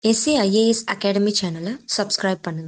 S A IAS academy சேனலை subscribe பண்ணுங்க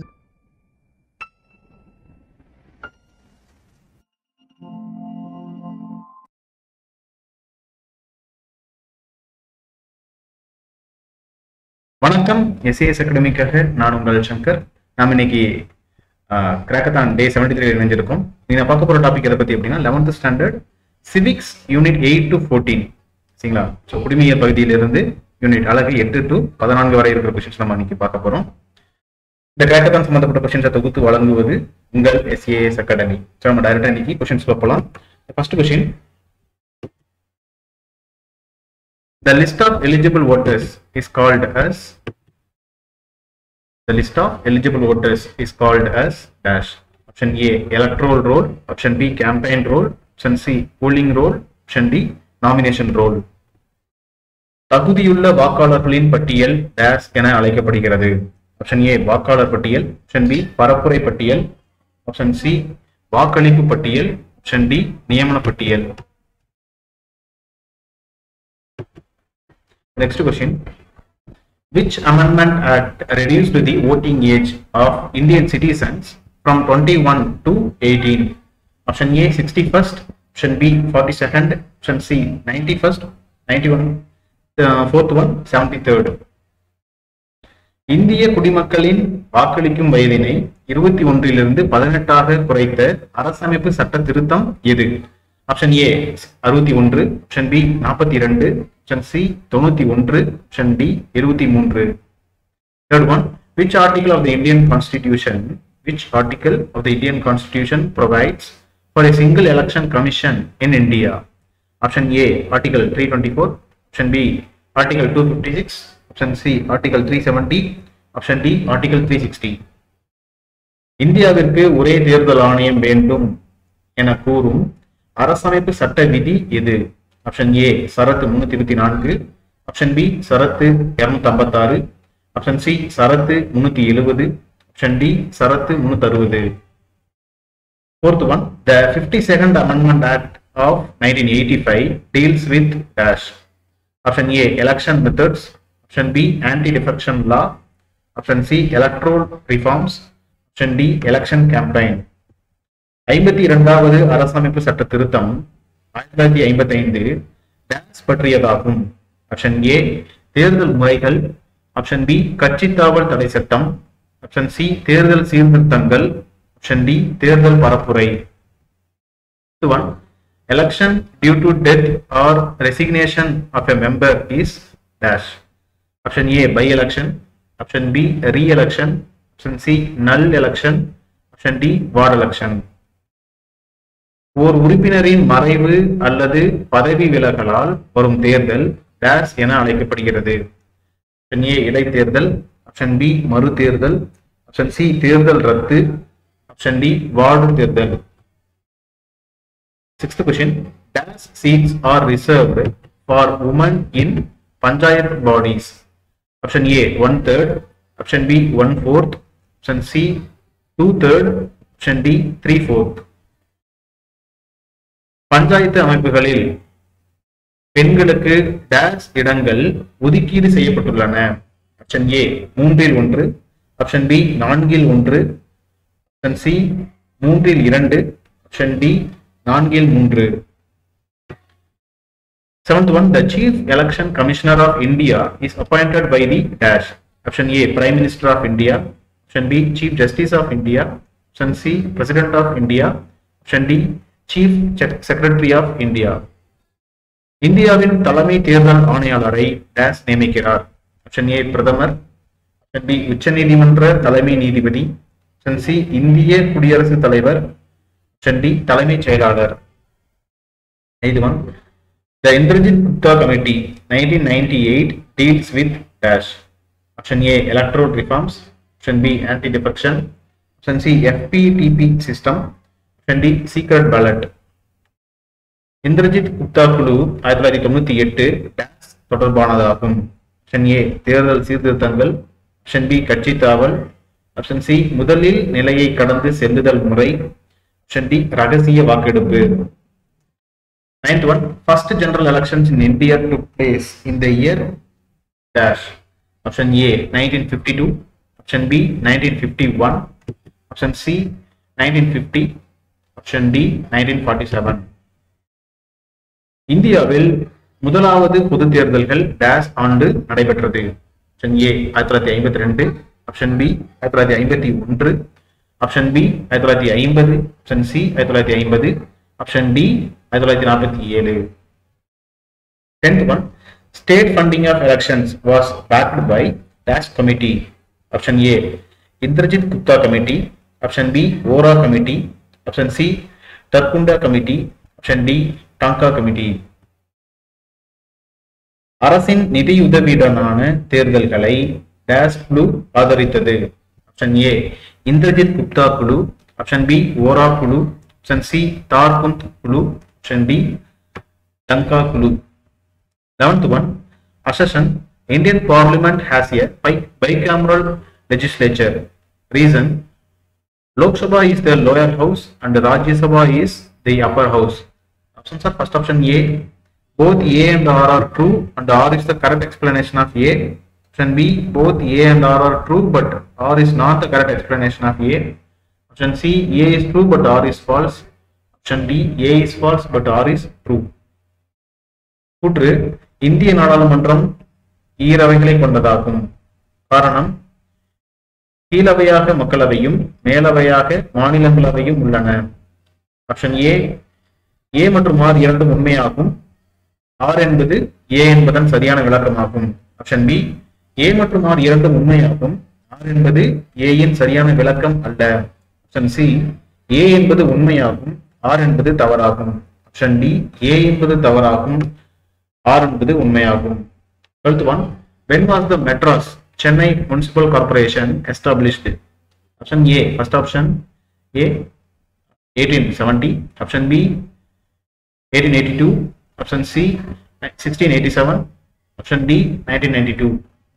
வணக்கம் எஸ்ஏஎஸ் அகாடமிக்காக நான் உங்கள் சங்கர் நாம் இன்னைக்கு கிராக்கத்தான் டே செவன்டி த்ரீ இணைஞ்சிருக்கோம் நீங்க பார்க்க போற டாபிக் எதை பத்தி அப்படின்னா eleventh standard civics unit eight to fourteen சரிங்களா ஸோ குடிமையியல் பகுதியிலிருந்து யூனிட் அழகு எட்டு டு பதினான்கு வரை இருக்கிற கொஸ்டின்ஸ் நம்ம இன்னைக்கு பார்க்க போறோம் இந்த கிராக்கத்தான் சம்பந்தப்பட்ட கொஸ்டின்ஸை தொகுத்து வழங்குவது உங்கள் எஸ்ஏஎஸ் அகாடமி ஸோ நம்ம டைரக்டா இன்னைக்கு கொஸ்டின்ஸ் பார்க்கலாம் first question The list of eligible voters is called as the list of eligible voters is called as dash. Option A electoral roll, option B campaign roll, option C polling roll, option D nomination roll. தகுதியுள்ள வாக்காளர்களின் பட்டியல் dash என அழைக்கப்படுகிறது option A வாக்காளர் பட்டியல் option B பரப்புரை பட்டியல் option C வாக்களிப்பு பட்டியல் ஆப்ஷன் டி நியமன பட்டியல் Next question. Which Amendment Act reduced the voting age of Indian citizens from 21 to 18? Option A 61st, option B 42nd, option C 91st, 91, uh, fourth one 73rd. இந்திய குடிமக்களின் வாக்களிக்கும் வயதினை இருபத்தி ஒன்றிலிருந்து பதினெட்டாக குறைத்த அரசமைப்பு சட்ட திருத்தம் எது ஆப்ஷன் ஏ அறுபத்தி ஒன்று ஆப்ஷன் பி நாற்பத்தி இரண்டு ஆப்ஷன் சி தொண்ணூத்தி ஒன்று ஆப்ஷன் டி இருபத்தி மூன்று third one which article of the Indian constitution which article of the Indian constitution provides for a single election commission in India option A article three twenty four option B article two fifty six option C article three seventy option D article three sixty இந்தியாவிற்கு ஒரே தேர்தல் ஆணையம் வேண்டும் என கூறும் அரசமைப்பு சட்ட விதி எது ஆப்ஷன் ஏ சரத்து முன்னூத்தி இருபத்தி நான்கு ஆப்ஷன் பி சரத்து இருநூத்தி ஐம்பத்தாறு ஆப்ஷன் சி சரத்து முன்னூத்தி எழுபது ஆப்ஷன் டி சரத்து முன்னூத்தி அறுபது fourth one the fifty second amendment act of nineteen eighty five deals with dash option A election methods option B anti defection law option C electoral reforms option D election campaign ஐம்பத்தி இரண்டாவது அரசமைப்பு சட்ட திருத்தம் ஆயிரத்தி தொள்ளாயிரத்தி ஐம்பத்தி ஐந்து dance பற்றியதாகும் ஆப்ஷன் ஏ தேர்தல் முறைகள் ஆப்ஷன் பி கட்சி தாவல் தடை சட்டம் ஆப்ஷன் சி தேர்தல் சீர்திருத்தங்கள் ஆப்ஷன் டி தேர்தல் பரப்புரை one election due to death or resignation of a member is dash option A by election option B re election option C null election option D ward election ஓர் உறுப்பினரின் மறைவு அல்லது பதவி விலகலால் வரும் தேர்தல் டேஸ் என அழைக்கப்படுகிறது ஆப்ஷன் ஏ இடைத்தேர்தல் ஆப்ஷன் பி மறு தேர்தல் ஆப்ஷன் சி தேர்தல் ரத்து ஆப்ஷன் டி வார்டு தேர்தல் sixth question these seats are reserved for women in panchayat bodies option A one third option B one fourth option C two third option D three fourth panchayat அமைப்புகளில் பெண்களுக்கு dash இடங்கள் ஒதுக்கீடு செய்யப்பட்டுள்ளன option A மூன்றில் ஒன்று option B நான்கில் ஒன்று option C மூன்றில் இரண்டு ஆப்ஷன் டி நான்கில் மூன்று seventh one the chief election commissioner of India is appointed by the dash option A prime minister of India option B chief justice of India option C president of India option D chief secretary of India இந்தியாவின் தலைமை தேர்தல் ஆணையாளரை days நியமிக்கிறார் option A பிரதமர் option B உச்சநீதிமன்ற தலைமை நீதிபதி option C இந்திய குடியரசுத் தலைவர் ஆப்ஷன் டி தலைமைச் செயலாளர் ஐந்து one the Indrajit Gupta committee nineteen ninety eight deals with dash option A electoral reforms option B anti defection option C FPTP system option D secret ballot Indrajit Gupta குழு ஆயிரத்தி தொள்ளாயிரத்தி தொண்ணூத்தி எட்டு டான்ஸ் தொடர்பானதாகும் ஆப்ஷன் ஏ தேர்தல் சீர்திருத்தங்கள் ஆப்ஷன் பி கட்சி தாவல் ஆப்ஷன் சி முதலில் நிலையை கடந்து செல்லுதல் முறை ஆப்ஷன் டி ரகசிய வாக்கெடுப்பு ninth one first general elections in India to place in the year dash Option A 1952. Option B 1951. Option C 1950. Option D 1947. இந்தியாவில் முதலாவது பொது தேர்தல்கள் டேஷ் ஆண்டு நடைபெற்றது ஆப்ஷன் ஏ ஆயிரத்தி தொள்ளாயிரத்தி ஐம்பத்தி ரெண்டு ஆப்ஷன் பி ஆயிரத்தி தொள்ளாயிரத்தி ஐம்பத்தி ஒன்று ஆப்ஷன் பி ஆயிரத்தி தொள்ளாயிரத்தி ஐம்பது ஆப்ஷன் சி ஆயிரத்தி தொள்ளாயிரத்தி ஐம்பது ஆப்ஷன் டி ஆயிரத்தி தொள்ளாயிரத்தி நாற்பத்தி ஏழு tenth one state funding of elections was backed by dash committee option A Indrajit Gupta committee option B Vohra committee option C Tarkunde committee option D Tanka committee அரசின் நிதியுதவியுடனான தேர்தல்களை டேஷ் குழு ஆதரித்தது ஆப்ஷன் ஏ இந்திரஜித் குப்தா குழு ஆப்ஷன் பி ஓரா குழு ஆப்ஷன் சி தார்குந்த் குழு ஆப்ஷன் டி டங்கா குழு eleventh one assertion Indian parliament has a bicameral legislature reason Lok Sabha is the lower house and Rajya Sabha is the upper house. Options are first option A. Both A and R are true and R is the correct explanation of A. Option B. Both A and R are true but R is not the correct explanation of A. Option C. A is true but R is false. Option D. A is false but R is true. கூற்று இந்திய நாடாளுமன்றம் ஈரவைகளை கொண்டதாகும் காரணம் கீழவையாக மக்களவையும் மேலவையாக மாநிலங்களவையும் உள்ளன option A ஏ மற்றும் R இரண்டும் உண்மையாகும் R என்பது ஏ என்பதன் சரியான விளக்கமாகும் ஆப்ஷன் பி ஏ மற்றும் ஆர் இரண்டும் உண்மையாகும் ஆர் என்பது ஏயின் சரியான விளக்கம் அல்ல ஆப்ஷன் சி ஏ என்பது உண்மையாகும் ஆர் என்பது தவறாகும் ஆப்ஷன் டி ஏ என்பது தவறாகும் ஆர் என்பது உண்மையாகும் twelfth one when was the Madras Chennai municipal corporation established option A first option A eighteen seventy option B eighteen eighty two option C sixteen eighty seven option D nineteen ninety two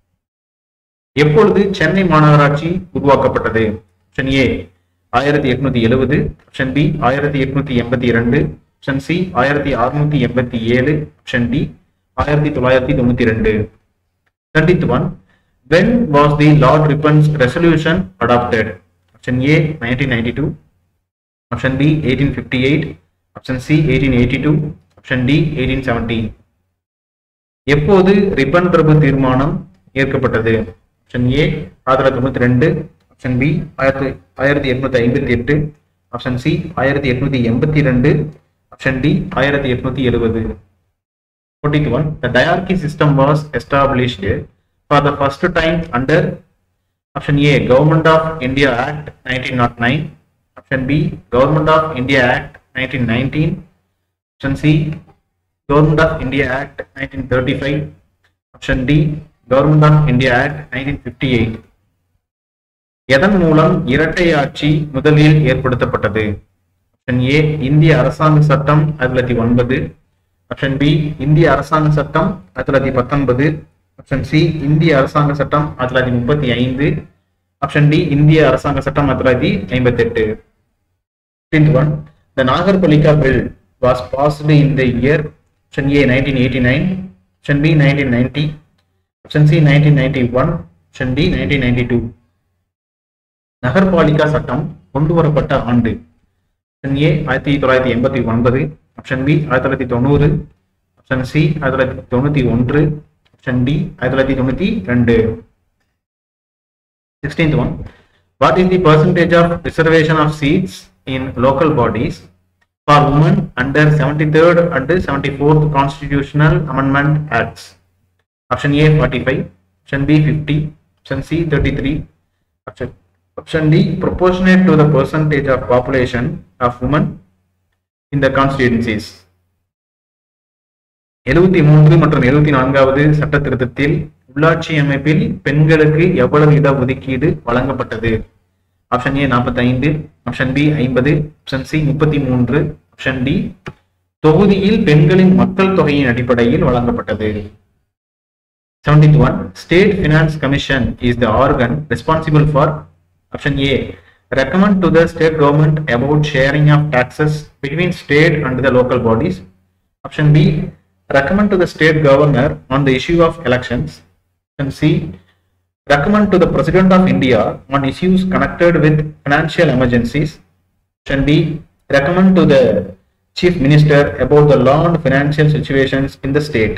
எப்பொழுது சென்னை மாநகராட்சி உருவாக்கப்பட்டது option A ஆயிரத்தி எட்நூத்தி எழுபது option B ஆயிரத்தி எட்நூத்தி எண்பத்தி இரண்டு ஆப்ஷன் சி ஆயிரத்தி அறுநூத்தி எண்பத்தி ஏழு ஆப்ஷன் டி ஆயிரத்தி தொள்ளாயிரத்தி தொண்ணூத்தி ரெண்டு twenty one when was the Lord Ripon's resolution adopted option A nineteen ninety two option B eighteen fifty eight option C eighteen eighty two option D eighteen seventy எப்போது Ripon பிரபு தீர்மானம் ஏற்கப்பட்டது option A ஆயிரத்தி தொள்ளாயிரத்தி தொண்ணூத்தி ரெண்டு option B ஆயிரத்தி ஆயிரத்தி எட்நூத்தி ஐம்பத்தி எட்டு ஆப்ஷன் சி ஆயிரத்தி எட்நூத்தி எண்பத்தி ரெண்டு ஆப்ஷன் டி ஆயிரத்தி எட்நூத்தி எழுபது forty one the dyarchy system was established for the first time under option A Government of India Act nineteen nought nine option B Government of India Act nineteen nineteen option C Government of India Act nineteen thirty five option D Government of India Act nineteen fifty eight எதன் மூலம் இரட்டை ஆட்சி முதலில் ஏற்படுத்தப்பட்டது option A இந்திய அரசாங்க சட்டம் ஆயிரத்தி தொள்ளாயிரத்தி ஒன்பது ஆப்ஷன் பி இந்திய அரசாங்க சட்டம் ஆயிரத்தி தொள்ளாயிரத்தி பத்தொன்பது ஆப்ஷன் சி இந்திய அரசாங்க சட்டம் ஆயிரத்தி தொள்ளாயிரத்தி முப்பத்தி ஐந்து ஆப்ஷன் டி இந்திய அரசாங்க சட்டம் ஆயிரத்தி தொள்ளாயிரத்தி ஐம்பத்தி எட்டு one the Nagarpalika bill was passed in the year option A nineteen eighty nine option B nineteen ninety option C nineteen ninety one option D nineteen ninety two Nagarpalika சட்டம் கொண்டு வரப்பட்ட ஆண்டு ஆப்ஷன் ஏ ஆயிரத்தி தொள்ளாயிரத்தி எண்பத்தி ஒன்பது ஆப்ஷன் பி ஆயிரத்தி தொள்ளாயிரத்தி தொண்ணூறு ஆப்ஷன் சி ஆயிரத்தி தொள்ளாயிரத்தி தொண்ணூத்தி ஒன்று ஆப்ஷன் டி ஆயிரத்தி தொள்ளாயிரத்தி தொண்ணூத்தி ரெண்டு sixteenth one what is the percentage of reservation of seats in local bodies for women under seventy third and seventy fourth constitutional amendment acts option A forty five option B fifty option C thirty three option Option D, proportionate to the percentage of population of women in the constituencies. எழுபத்தி மூன்று மற்றும் எழுபத்தி நான்காவது சட்ட திருத்தத்தில் உள்ளாட்சி அமைப்பில் பெண்களுக்கு எவ்வளவு இட ஒதுக்கீடு வழங்கப்பட்டது ஆப்ஷன் ஏ நாற்பத்தி ஐந்து ஆப்ஷன் பி ஐம்பது ஆப்ஷன் சி முப்பத்தி மூன்று ஆப்ஷன் டி தொகுதியில் பெண்களின் மக்கள் தொகையின் அடிப்படையில் வழங்கப்பட்டது 71 State Finance Commission is the organ responsible for option A recommend to the state government about sharing of taxes between state and the local bodies. Option B recommend to the state governor on the issue of elections. Option C recommend to the President of India on issues connected with financial emergencies. Option B, recommend to the Chief Minister about the law and financial situations in the state.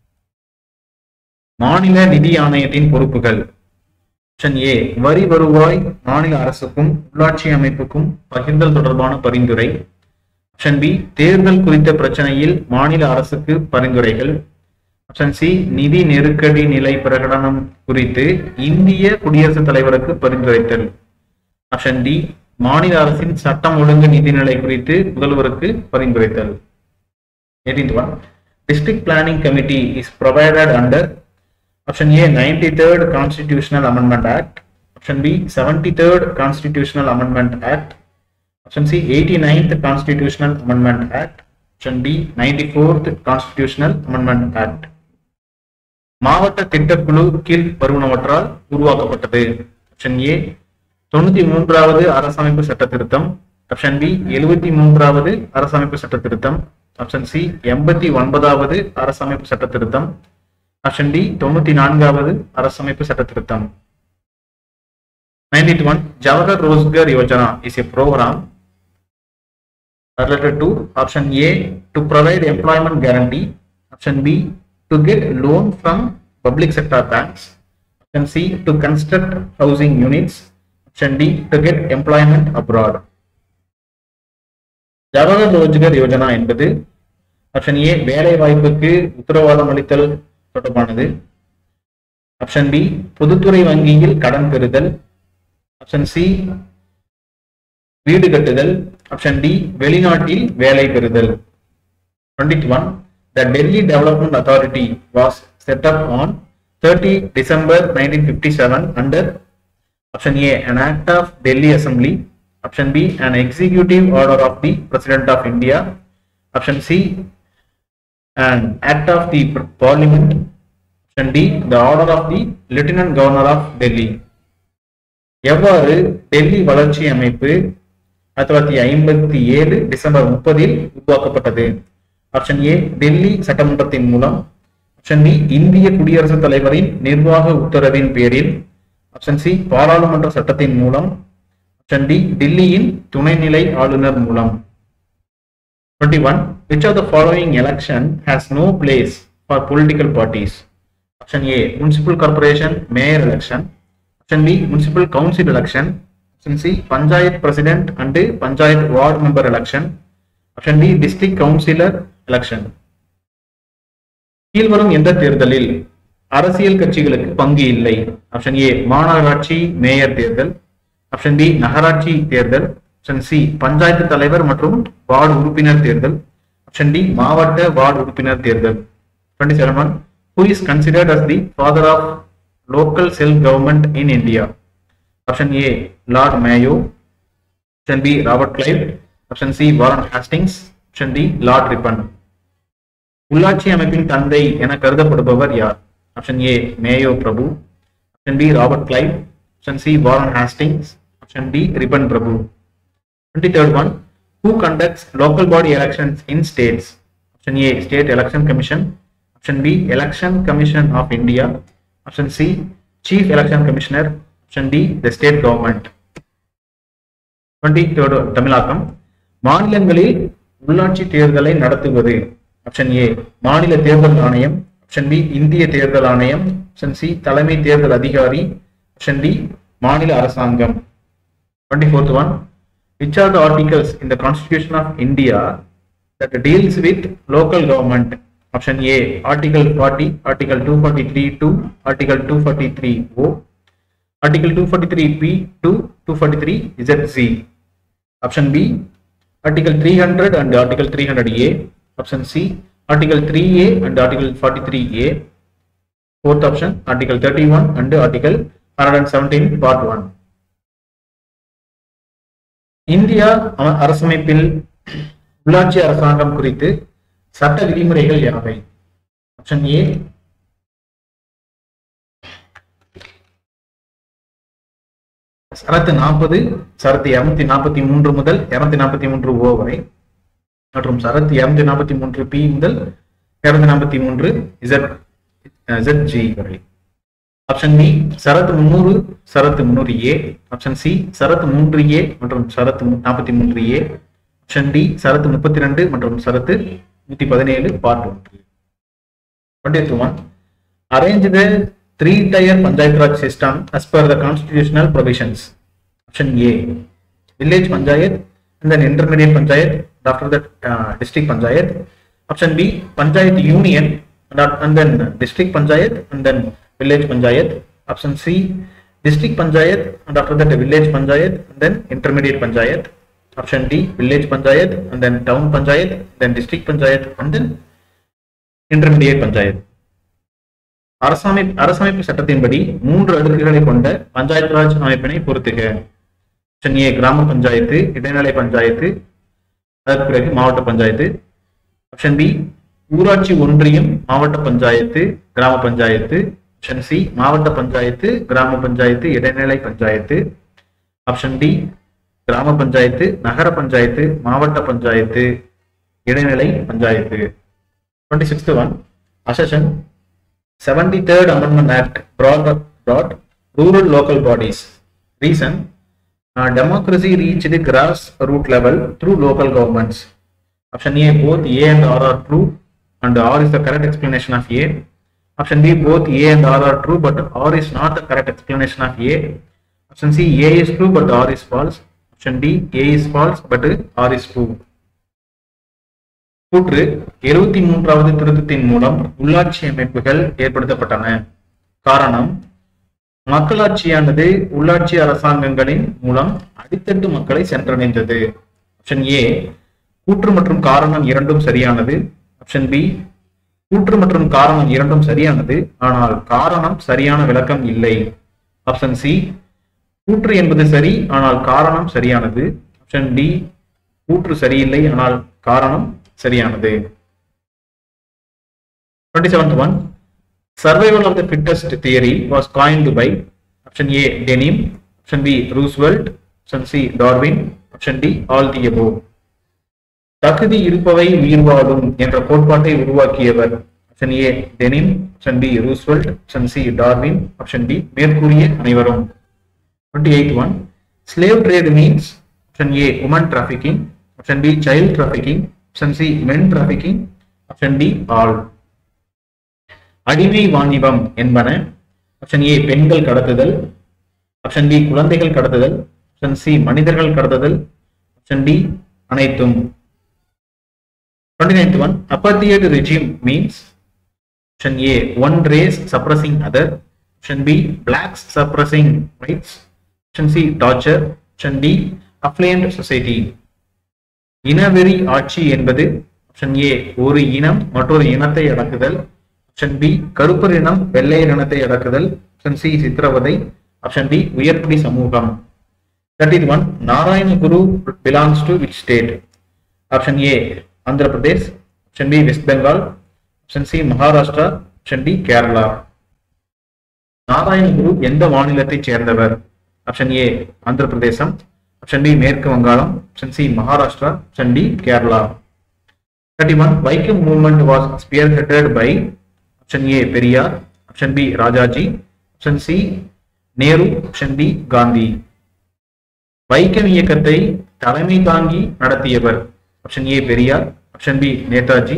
மாநில நிதி ஆணையத்தின் பொறுப்புகள் option A வரி வருவாய் மாநில அரசுக்கும் உள்ளாட்சி அமைப்புக்கும் பகிர்ந்தல் தொடர்பான பரிந்துரை ஆப்ஷன் பி தேர்தல் குறித்த பிரச்சனையில் மாநில அரசுக்கு பரிந்துரைகள் ஆப்ஷன் சி நிதி நெருக்கடி நிலை பிரகடனம் குறித்து இந்திய குடியரசுத் தலைவருக்கு பரிந்துரைத்தல் ஆப்ஷன் டி மாநில அரசின் சட்டம் ஒழுங்கு நிதிநிலை குறித்து முதல்வருக்கு பரிந்துரைத்தல் 18th one district planning committee is provided under option A 93rd constitutional amendment act option B 73rd constitutional amendment act option C 89th constitutional amendment act option D 94th constitutional amendment act மாவட்ட திட்டக்குழு கீழ் வருவனவற்றால் உருவாக்கப்பட்டது option A தொண்ணூத்தி மூன்றாவது அரசமைப்பு சட்ட திருத்தம் option B எழுபத்தி மூன்றாவது அரசமைப்பு சட்ட திருத்தம் ஆப்ஷன் சி எண்பத்தி ஒன்பதாவது அரசமைப்பு சட்ட திருத்தம் ஆப்ஷன் டி தொண்ணூத்தி நான்காவது அரசமைப்பு சட்ட திருத்தம் ninety one Jawahar Rozgar Yojana is a program related to option A to provide employment guarantee, option B to get loan from public sector banks, option C to construct housing units, option D to get employment abroad. Jawahar Rozgar Yojana என்பது option ஏ வேலை வாய்ப்புக்கு உத்தரவாதம் அளித்தல் தொடர்பானது option B பொதுத்துறை வங்கியில் கடன் பெறுதல் ஆப்ஷன் சி வீடு கட்டுதல் ஆப்ஷன் டி வெளிநாட்டில் வேலை பெறுதல் 21 the delhi development authority was set up on 30 december 1957 under option a an act of delhi assembly option b an executive order of the president of india option c an act of the parliament option d the order of the lieutenant governor of delhi எவ்வாறு டெல்லி வளர்ச்சி அமைப்பு ஆயிரத்தி தொள்ளாயிரத்தி ஐம்பத்தி ஏழு December முப்பதில் உருவாக்கப்பட்டது option A Delhi சட்டமன்றத்தின் மூலம் ஆப்ஷன் பி இந்திய குடியரசுத் தலைவரின் நிர்வாக உத்தரவின் பேரில் ஆப்ஷன் சி பாராளுமன்ற சட்டத்தின் மூலம் ஆப்ஷன் டி டில்லியின் துணைநிலை ஆளுநர் மூலம் 21 which of the following election has no place for political parties option a municipal corporation mayor election option b municipal council election option c panchayat president and panchayat ward member election option d district councillor election கீழ்வரும் எந்த தேர்தலில் அரசியல் கட்சிகளுக்கு பங்கு இல்லை option A மாநகராட்சி mayor தேர்தல் option B நகராட்சி தேர்தல் ஆப்ஷன் சி பஞ்சாயத்து தலைவர் மற்றும் வார்டு உறுப்பினர் தேர்தல் ஆப்ஷன் டி மாவட்ட வார்டு உறுப்பினர் தேர்தல் twenty seven one who is considered as the father of local self government in India option A Lord Mayo option B Robert Clive option C Warren Hastings option D Lord Ripon உள்ளாட்சி அமைப்பின் தந்தை என கருதப்படுபவர் யார் option A Mayo பிரபு option B Robert Clive option C Warren Hastings option D Ripon பிரபு twenty third one who conducts local body elections in states option A state election commission option B election commission of India option C chief election commissioner option D the state government twenty third தமிழாக்கம் மாநிலங்களில் உள்ளாட்சி தேர்தலை நடத்துவது option A மாநில தேர்தல் ஆணையம் option B இந்திய தேர்தல் ஆணையம் ஆப்ஷன் சி தலைமை தேர்தல் அதிகாரி ஆப்ஷன் டி மாநில அரசாங்கம் twenty fourth one which are the articles in the constitution of india that deals with local government option a article 40 article 243 to article 243 o article 243 p to 243 zz option b article 300 and article 300 a option c article 3a and article 43 a fourth option article 31 and article 117 part 1 India அ- அரசமைப்பில் உள்ளாட்சி அரசாங்கம் குறித்து சட்ட விதிமுறைகள் யாவை option A சரத்து நாற்பது சரத்து இருநூத்தி நாற்பத்தி மூன்று முதல் இருநூத்தி நாற்பத்தி மூன்று ஓ வரை மற்றும் சரத்து இருநூத்தி நாற்பத்தி மூன்று பி முதல் இருநூத்தி நாற்பத்தி மூன்று இசட் இசட் ஜி வரை ஆப்ஷன் பி சரத்து முன்னூறு சரத்து முன்னூறு ஏ ஆப்ஷன் சி சரத்து மூன்று ஏ மற்றும் சரத்து நாற்பத்தி மூன்று ஏ ஆப்ஷன் டி சரத்து முப்பத்தி ரெண்டு மற்றும் சரத்து நூத்தி பதினேழு பார்ட் ஒன்று twenty one arrange the three tier panchayat raj system as per the constitutional provisions option A village panchayat and then intermediate panchayat and after that uh, district panchayat option b panchayat union and, at- and then district panchayat and then village panchayat option c district panchayat and after that village panchayat and then intermediate panchayat option d village panchayat and then town panchayat then district panchayat and then intermediate panchayat அரசமை அரசமைப்பு சட்டத்தின்படி மூன்று அடுக்குகளை கொண்ட பஞ்சாயத்து ராஜ் அமைப்பினை பொறுத்துக option A கிராம பஞ்சாயத்து இடைநிலை பஞ்சாயத்து அதற்கு பிறகு மாவட்ட பஞ்சாயத்து ஆப்ஷன் பி ஊராட்சி ஒன்றியம் மாவட்ட பஞ்சாயத்து கிராம பஞ்சாயத்து ஆப்ஷன் சி மாவட்ட பஞ்சாயத்து கிராம பஞ்சாயத்து இடைநிலை பஞ்சாயத்து ஆப்ஷன் டி கிராம பஞ்சாயத்து நகர பஞ்சாயத்து மாவட்ட பஞ்சாயத்து இடைநிலை panchayat twenty sixth one assertion seventy third amendment act brought brought rural local bodies reason uh, democracy reached grass root level through local governments option a both a and r are true and r is the correct explanation of a option b both a and r are true but r is not the correct explanation of a option c a is true but r is false option d a is false but r is true கூற்று இருபத்தி மூன்றாவது திருத்தத்தின் மூலம் உள்ளாட்சி அமைப்புகள் ஏற்படுத்தப்பட்டன காரணம் மக்களாட்சியானது உள்ளாட்சி அரசாங்கங்களின் மூலம் அடித்தட்டு மக்களை சென்றடைந்தது ஆப்ஷன் ஏ கூற்று மற்றும் காரணம் இரண்டும் சரியானது ஆப்ஷன் பி கூற்று மற்றும் காரணம் இரண்டும் சரியானது ஆனால் காரணம் சரியான விளக்கம் இல்லை ஆப்ஷன் சி கூற்று என்பது சரி ஆனால் காரணம் சரியானது ஆப்ஷன் டி கூற்று சரியில்லை ஆனால் காரணம் சரியானது twenty seventh one survival of the fittest theory was coined by option A Denim option B Roosevelt option C Darwin option D all the above தகுதி இருப்பவை உயிர் வாழும் என்ற கோட்பாட்டை உருவாக்கியவர் option A Denim option B Roosevelt option C Darwin option D மேற்கூறிய அனைவரும் twenty eight one slave trade means option A women trafficking option B child trafficking option C men trafficking option D all அடிமை வாணிபம் என்பன option A பெண்கள் கடத்துதல் option B குழந்தைகள் கடத்துதல் option C மனிதர்கள் கடத்துதல் option D அனைத்தும் twenty ninth one apartheid regime means option A one race suppressing other option B blacks suppressing rights option C torture option D affluent society இனவெறி ஆட்சி என்பது option ஏ ஒரு இனம் மற்றொரு இனத்தை அடக்குதல் ஆப்ஷன் பி கருப்பர் இனம் வெள்ளையர் இனத்தை அடக்குதல் ஆப்ஷன் சி சித்திரவதை ஆப்ஷன் டி உயர்குடி சமூகம் thirty one Narayana Guru belongs to which state option A Andhra Pradesh option B West Bengal option C Maharashtra option D Kerala Narayana Guru எந்த மாநிலத்தைச் சேர்ந்தவர் ஆப்ஷன் ஏ ஆந்திர பிரதேசம் ஆப்ஷன் பி மேற்கு வங்காளம் option C Maharashtra option D Kerala thirty one Vaikom movement was spearheaded by option A Periyar option B Rajaji option C Nehru option D Gandhi Vaikom இயக்கத்தை தலைமை தாங்கி நடத்தியவர் option A Periyar option B Netaji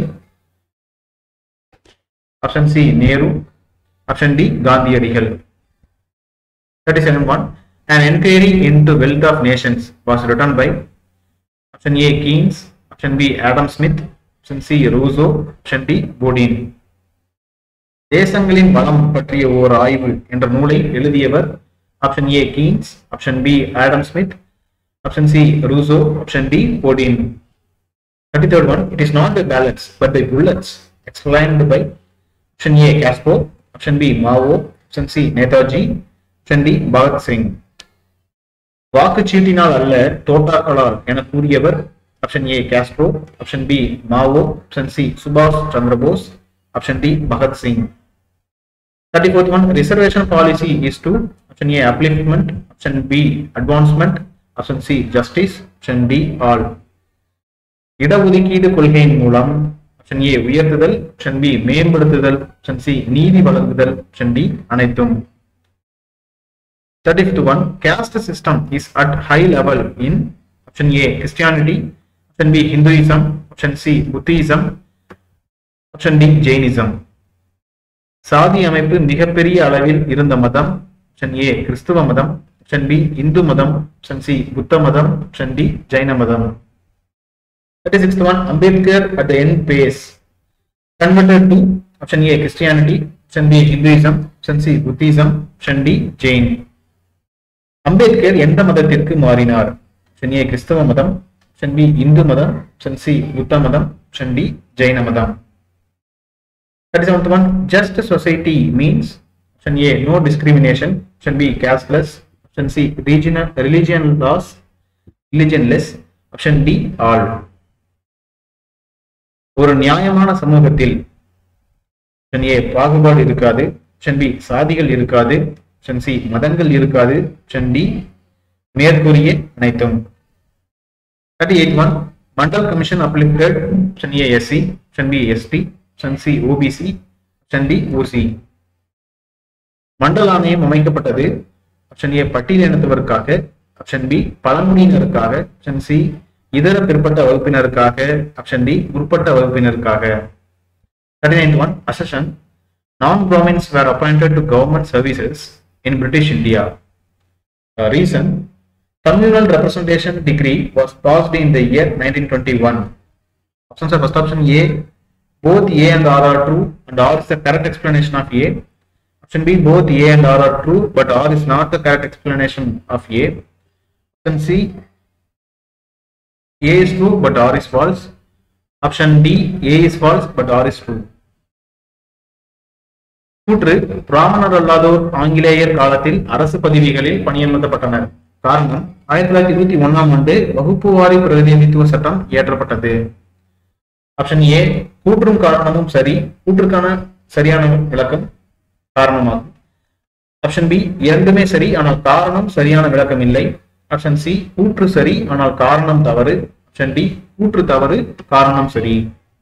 option C Nehru option D காந்தியடிகள் thirty seven one an enquiry into wealth of nations was written by option A Keynes, option B Adam Smith, option C Rousseau, option D Bodin. தேசங்களின் வளம் பற்றிய ஓர் ஆய்வு என்ற நூலை எழுதியவர் option A Keynes option B Adam Smith option C Rousseau option D Bodin thirty third one it is not by balance but by bullets explained by option A Castro option B Mao option C Netaji option D Bhagat Singh வாக்குச்சீட்டினால் அல்ல தோட்டாக்களால் என கூறியவர் option A Castro option B Mao option C சுபாஷ் Chandra Bose option D Bhagat Singh thirty fourth one reservation policy is to option A upliftment option B advancement option C justice option D all இடஒதுக்கீடு கொள்கையின் மூலம் option A உயர்த்துதல் option B மேம்படுத்துதல் option C நீதி வழங்குதல் option D அனைத்தும் 35th one, caste system is at high level in option A, Christianity, option B, Hinduism, option C, Buddhism, option D, Jainism. சாதி அமைப்பு மிகப்பெரிய அளவில் இருந்த மதம் ஆப்ஷன் ஏ கிறிஸ்துவ மதம் ஆப்ஷன் பி இந்து மதம் ஆப்ஷன் சி புத்த மதம் ஆப்ஷன் டி ஜைன மதம் thirty sixth one Ambedkar at the end phase converted to option A Christianity option B Hinduism option C Buddhism option D Jain Ambedkar எந்த மதத்திற்கு மாறினார் ஆப்ஷன் ஏ கிறிஸ்தவ மதம் ஆப்ஷன் பி இந்து மதம் ஆப்ஷன் சி புத்த மதம் ஆப்ஷன் டி ஜெயின மதம் thirty seventh one just society means option A no discrimination option B casteless option C regional religion laws religionless option D all ஒரு நியாயமான சமூகத்தில் ஆப்ஷன் ஏ பாகுபாடு இருக்காது ஆப்ஷன் பி சாதிகள் இருக்காது ஆப்ஷன் சி மதங்கள் இருக்காது ஆப்ஷன் டி மேற்கூறிய அனைத்தும் thirty eight one Mandal commission advocated option A SC option B ST option C OBC option D OC Mandal ஆணையம் அமைக்கப்பட்டது ஆப்ஷன் ஏ பட்டியலினத்தவருக்காக ஆப்ஷன் பி பழங்குடியினருக்காக ஆப்ஷன் சி இதர பிற்பட்ட வகுப்பினருக்காக ஆப்ஷன் டி முற்பட்ட வகுப்பினருக்காக thirty nine one assertion non Brahmins were appointed to government services in British India reason communal representation degree was passed in the year 1921 options are first option a both a and r are true and r is the correct explanation of a option b both a and r are true but r is not the correct explanation of a option c a is true but r is false option d a is false but r is true கூற்று பிராமணர் அல்லாதோர் ஆங்கிலேயர் காலத்தில் அரசு பதவிகளில் பணியமர்த்தப்பட்டனர் காரணம் ஆயிரத்தி தொள்ளாயிரத்தி இருபத்தி ஒன்னாம் ஆண்டு வகுப்பு வாரி பிரதிநிதித்துவ சட்டம் இயற்றப்பட்டது ஆப்ஷன் ஏ கூற்றும் காரணமும் சரி கூற்றுக்கான சரியான விளக்கம் காரணமாகும் ஆப்ஷன் பி இரண்டுமே சரி ஆனால் காரணம் சரியான விளக்கம் இல்லை ஆப்ஷன் சி கூற்று சரி ஆனால் காரணம் தவறு ஆப்ஷன் டி கூற்று தவறு காரணம் சரி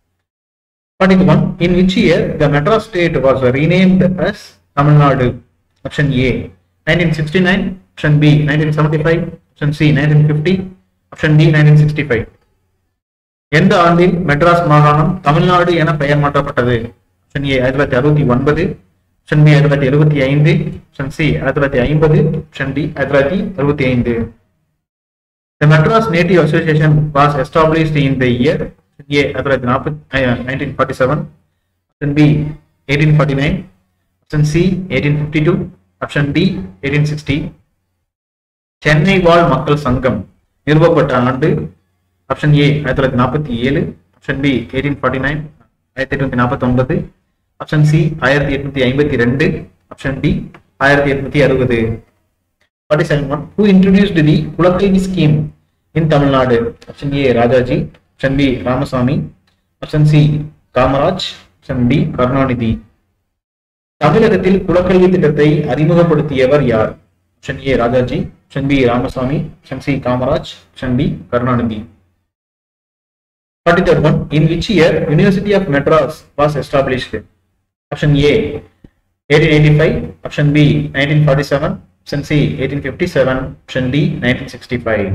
41. In which year the Madras state was renamed as Tamil Nadu? Option A 1969, option B 1975, option C 1950, option D 1965. எந்த ஆண்டில் மெட்ராஸ் மாகாணம் தமிழ்நாடு என பெயர் மாற்றப்பட்டது ஆப்ஷன் ஏ ஆயிரத்தி தொள்ளாயிரத்தி அறுபத்தி ஒன்பது ஆப்ஷன் பி ஆயிரத்தி தொள்ளாயிரத்தி எழுபத்தி ஐந்து ஆப்ஷன் சி ஆயிரத்தி தொள்ளாயிரத்தி ஐம்பது ஆப்ஷன் டி ஆயிரத்தி தொள்ளாயிரத்தி அறுபத்தி ஐந்து The Madras Native Association was established in the year A. ஆயிரத்தி தொள்ளாயிரத்தி நாற்பத்தி nineteen forty seven option B eighteen forty nine option C eighteen fifty two option D eighteen sixty Chennai வாழ் மக்கள் சங்கம் நிறுவப்பட்ட ஆண்டு ஆப்ஷன் ஏ ஆயிரத்தி தொள்ளாயிரத்தி நாற்பத்தி ஏழு option B eighteen forty nine ஆயிரத்தி எட்நூத்தி நாற்பத்தி ஒன்பது ஆப்ஷன் சி ஆயிரத்தி எட்நூத்தி ஐம்பத்தி ரெண்டு ஆப்ஷன் டி ஆயிரத்தி எட்நூத்தி அறுபது forty seven one who introduced the Kulakkalvi scheme in Tamil Nadu option A Rajaji option B Ramasamy option C Kamaraj option D Karunanidhi தமிழகத்தில் குலக்கல்வி திட்டத்தை அறிமுகப்படுத்தியவர் யார் option A Rajaji option B Ramasamy option C Kamaraj option D Karunanidhi forty third one in which year university of Madras was established option A eighteen eighty five option B nineteen forty seven option C eighteen fifty seven option D nineteen sixty five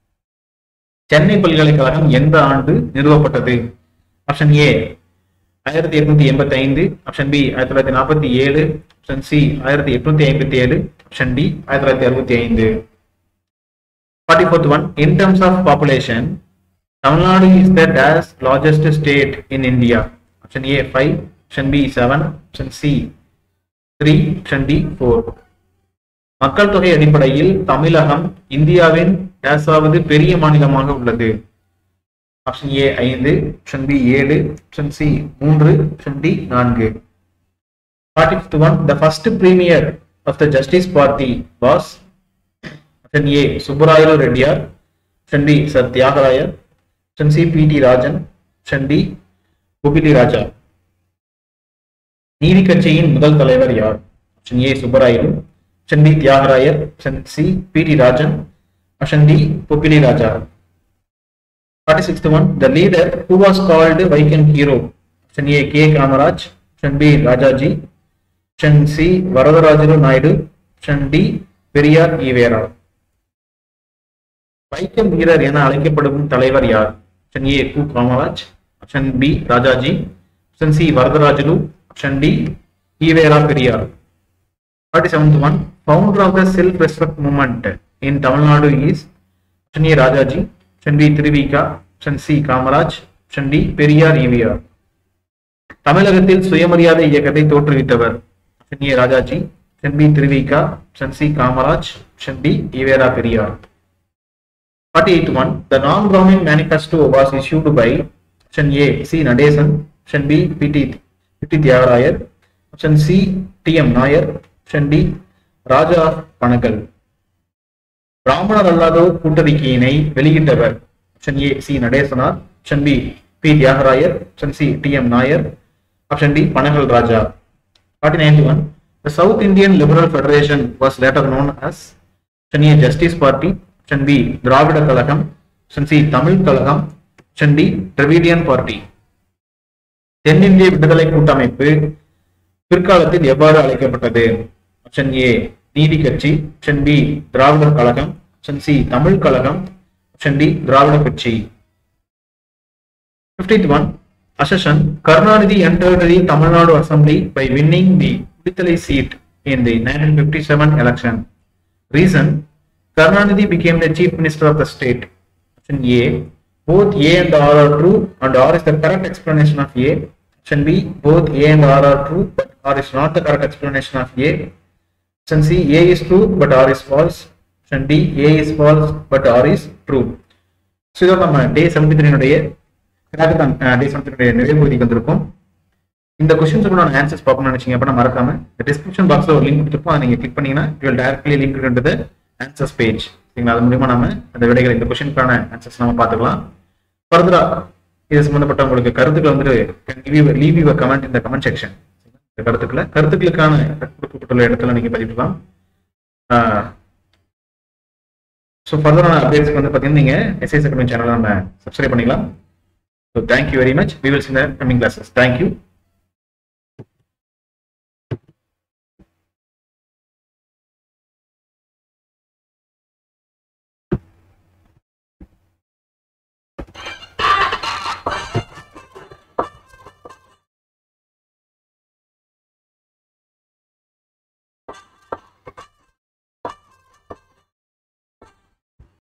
Chennai பல்கலைக்கழகம் எந்த ஆண்டு நிறுவப்பட்டது option A ஆயிரத்தி எட்நூத்தி எண்பத்தி ஐந்து option B ஆயிரத்தி தொள்ளாயிரத்தி நாற்பத்தி ஏழு ஆப்ஷன் சி ஆயிரத்தி எட்நூத்தி ஐம்பத்தி ஏழு ஆப்ஷன் டி ஆயிரத்தி தொள்ளாயிரத்தி அறுபத்தி ஐந்து forty fourth one in terms of population Tamil Nadu is the டேஸ் largest state in India option A five option B seven option C three option D four மக்கள் தொகை அடிப்படையில் தமிழகம் இந்தியாவின் டேஸாவது பெரிய மாநிலமாக உள்ளது ஆப்ஷன் ஏ ஐந்து ஆப்ஷன் பி ஏழு ஆப்ஷன் சி மூன்று ஆப்ஷன் டி நான்கு forty fifth one the first premier of the Justice Party was option A Subbarayalu Reddiar option D sir Thiyagarayar option C P T Rajan option D Bobbili Raja நீதி கட்சியின் முதல் தலைவர் யார் option A Subbarayalu option B Thiyagarayar option C P T Rajan option D Bobbili Raja forty sixth one the leader who was called வைக்கன் hero option A K Kamaraj option B Rajaji option C Varadarajulu Naidu option D Periyar EVR Vaikom வீரர் என அழைக்கப்படும் தலைவர் யார் option A Ku Kamaraj option B Rajaji option C Varadarajulu option D EVR Periyar forty seventh one founder of the self respect movement in Tamil Nadu is option A Rajaji option B Thiru Vi Ka option C Kamaraj option D Periyar EVR தமிழகத்தில் சுயமரியாதை இயக்கத்தை தோற்றுவித்தவர் option A Rajaji option B Thiru Vi Ka option C Kamaraj option D EVR Periyar forty eight one the non government manifesto was issued by option A C Natesan option B Pitti Pitti Thiyagarayar option C T M Nair option D Raja Panagal பிராமணர் அல்லாதோர் கூட்டறிக்கையினை வெளியிட்டவர் option A C Natesanar option B P Thiyagarayar option C T M Nair option D Panagal Raja forty ninety one the south Indian liberal federation was later known as option A justice party option B Dravida Kazhagam option C Tamil Kazhagam option D Dravidian party தென்னிந்திய விடுதலை கூட்டமைப்பு பிற்காலத்தில் எவ்வாறு அழைக்கப்பட்டது option A நீதி கட்சி option B Dravidar Kazhagam option C Tamil Kazhagam option D Dravida கட்சி fiftieth one அசஷன் Karunanidhi entered the Tamil Nadu assembly by winning the Kulithalai seat in the 1957 election. Reason Karunanidhi became the chief minister of the state. Option A. Both A and R are true and R is the correct explanation of A. Option B. Both A and R are true but R is not the correct explanation of A. Option C. A is true but R is false. Option D. A is false but R is true. So இதோட நம்ம day seventy த்ரீனுடைய hackathon day seventy three நிறைவு பகுதிக்கு வந்திருக்கோம் இந்த கொஸ்டின்ஸுக்கு நான் answers பார்க்கணும்னு நினைச்சீங்க அப்படின்னா மறக்காம டிஸ்கிரிப்ஷன் பாக்ஸ்ல ஒரு லிங்க் கொடுத்துருப்போம் அதை நீங்க கிளிக் பண்ணீங்கன்னா யூ டேரக்ட்லி லிங்க் இருந்தது ஆன்சர்ஸ் பேஜ் சரிங்களா அது மூலியமா நாம அந்த விடைகள் இந்த கொஸ்டினுக்கான ஆன்சர்ஸ் நம்ம பார்த்துக்கலாம் ஃபர்தரா இது சம்பந்தப்பட்ட உங்களுக்கு கருத்துக்கள் வந்துட்டு லீவ் யூ கமெண்ட் இந்த கமெண்ட் செக்ஷன் இந்த கருத்துக்களை கருத்துக்களுக்கான கொடுக்கப்பட்டுள்ள இடத்துல நீங்க பதிவிடலாம் ஸோ ஃபர்தரான அப்டேட்ஸ்க்கு வந்து பார்த்தீங்கன்னா நீங்கள் எஸ்ஐஸ் அகாடமி சேனலை நம்ம சப்ஸ்கிரைப் பண்ணிக்கலாம் so thank you very much we will see the coming classes thank you